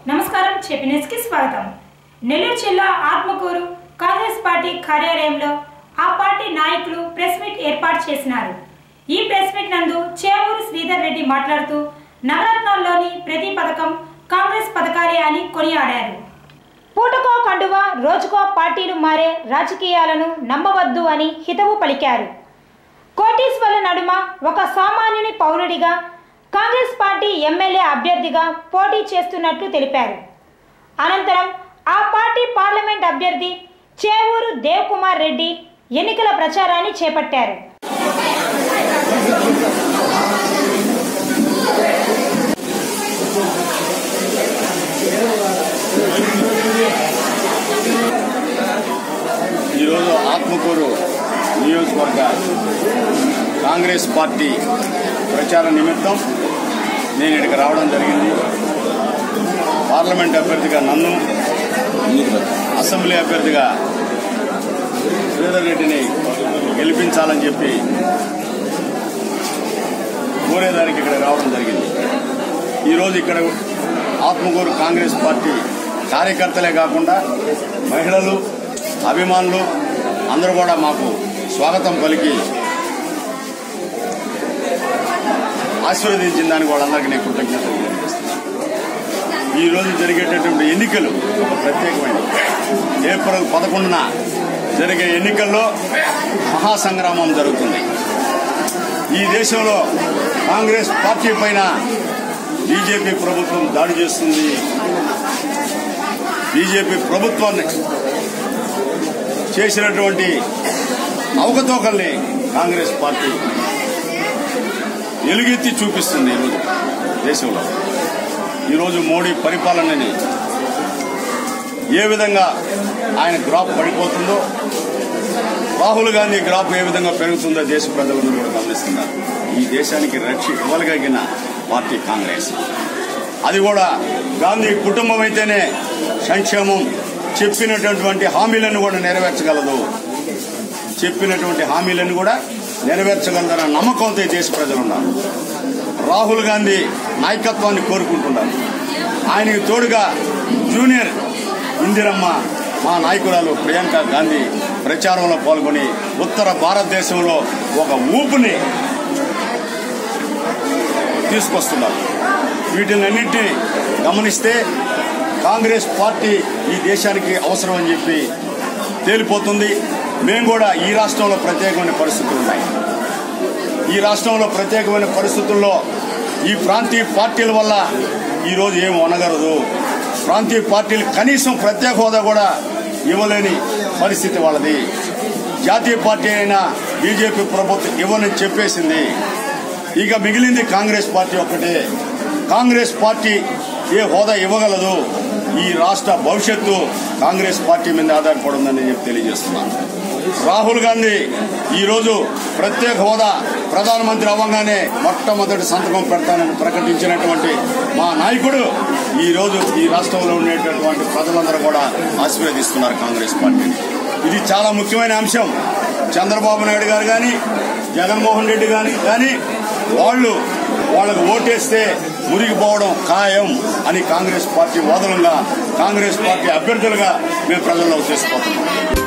నమస్కారం చెప్పినెస్ కి స్వాగతం నెల్లూరు జిల్లా ఆత్మకూరు కాంగ్రెస్ పార్టీ కార్యాలయంలో ఆ పార్టీ నాయకులు ప్రెస్ మీట్ ఏర్పాటు చేసినారు ఈ ప్రెస్ మీట్ నందు చేవూరు శ్రీధర్ రెడ్డి మాట్లాడుతూ నవరత్నాల్లోని ప్రతి పథకం కాంగ్రెస్ పథకాలే అని కొనియాడారు పూటకో కండువ రోజుకో పార్టీలు మారే రాజకీయాలను నమ్మవద్దు అని హితవు పలికారు కోటీశ్వర్ల నడుమ ఒక సామాన్యుని పౌరుడిగా కాంగ్రెస్ పార్టీ ఎమ్మెల్యే అభ్యర్థిగా పోటీ చేస్తున్నట్లు తెలిపారు అనంతరం ఆ పార్టీ పార్లమెంట్ అభ్యర్థి చేవూరు దేవ్ కుమార్ రెడ్డి ఎన్నికల ప్రచారాన్ని చేపట్టారు ఈరోజు ఆత్మకూరు నియోజకవర్గ కాంగ్రెస్ పార్టీ ప్రచార నిమిత్తం నేను ఇక్కడికి రావడం జరిగింది పార్లమెంట్ అభ్యర్థిగా నన్ను అసెంబ్లీ అభ్యర్థిగా శ్రీధర్ రెడ్డిని గెలిపించాలని చెప్పి కోరేదానికి ఇక్కడ రావడం జరిగింది ఈరోజు ఇక్కడ ఆత్మకూరు కాంగ్రెస్ పార్టీ కార్యకర్తలే కాకుండా మహిళలు అభిమానులు అందరూ కూడా మాకు స్వాగతం పలికి ఆశీర్వదించిన దానికి వాళ్ళందరికీ నేను కృతజ్ఞతలు తెలియజేస్తున్నాను ఈ రోజు జరిగేటటువంటి ఎన్నికలు ఒక ప్రత్యేకమైనవి ఏప్రిల్ పదకొండున జరిగే ఎన్నికల్లో మహాసంగ్రామం జరుగుతుంది ఈ దేశంలో కాంగ్రెస్ పార్టీ పైన బీజేపీ ప్రభుత్వం దాడి చేస్తుంది బీజేపీ ప్రభుత్వాన్ని చేసినటువంటి అవకతవకల్ని కాంగ్రెస్ పార్టీ ఎలుగెత్తి చూపిస్తుంది ఈరోజు దేశంలో ఈరోజు మోడీ పరిపాలనని ఏ విధంగా ఆయన గ్రాఫ్ పడిపోతుందో రాహుల్ గాంధీ గ్రాఫ్ ఏ విధంగా పెరుగుతుందో దేశ ప్రజలందరూ కూడా గమనిస్తున్నారు ఈ దేశానికి రక్ష ఇవ్వగలిగిన పార్టీ కాంగ్రెస్ అది కూడా గాంధీ కుటుంబం అయితేనే సంక్షేమం చెప్పినటువంటి హామీలను కూడా నెరవేర్చగలదు చెప్పినటువంటి హామీలను కూడా నెరవేర్చగలదన్న నమ్మకంతో ఈ దేశ ప్రజలు ఉన్నారు రాహుల్ గాంధీ నాయకత్వాన్ని కోరుకుంటున్నారు ఆయనకి తోడుగా జూనియర్ ఇందిరమ్మ మా నాయకురాలు ప్రియాంక గాంధీ ప్రచారంలో పాల్గొని ఉత్తర భారతదేశంలో ఒక ఊపుని తీసుకొస్తున్నారు వీటినన్నింటినీ గమనిస్తే కాంగ్రెస్ పార్టీ ఈ దేశానికి అవసరం అని చెప్పి తేలిపోతుంది మేము కూడా ఈ రాష్ట్రంలో ప్రత్యేకమైన పరిస్థితులు ఉన్నాయి ఈ రాష్ట్రంలో ప్రత్యేకమైన పరిస్థితుల్లో ఈ ప్రాంతీయ పార్టీల వల్ల ఈరోజు ఏం అనగలదు ప్రాంతీయ పార్టీలు కనీసం ప్రత్యేక హోదా కూడా ఇవ్వలేని పరిస్థితి వాళ్ళది జాతీయ పార్టీ అయినా బీజేపీ ప్రభుత్వం ఇవ్వనని చెప్పేసింది ఇక మిగిలింది కాంగ్రెస్ పార్టీ ఒక్కటే కాంగ్రెస్ పార్టీ ఏ హోదా ఇవ్వగలదు ఈ రాష్ట్ర భవిష్యత్తు కాంగ్రెస్ పార్టీ మీద ఆధారపడి ఉందని చెప్పి తెలియజేస్తున్నాను రాహుల్ గాంధీ ఈరోజు ప్రత్యేక హోదా ప్రధానమంత్రి అవ్వగానే మొట్టమొదటి సంతకం పెడతానని ప్రకటించినటువంటి మా నాయకుడు ఈ రోజు ఈ రాష్ట్రంలో ఉండేటటువంటి ప్రజలందరూ కూడా ఆశీర్వదిస్తున్నారు కాంగ్రెస్ పార్టీని ఇది చాలా ముఖ్యమైన అంశం చంద్రబాబు నాయుడు గారు కానీ జగన్మోహన్ రెడ్డి గాని కానీ వాళ్ళు వాళ్ళకు ఓటేస్తే మురిగిపోవడం ఖాయం అని కాంగ్రెస్ పార్టీ వాదనగా కాంగ్రెస్ పార్టీ అభ్యర్థులుగా మేము ప్రజల్లో చేసుకుపోతున్నాం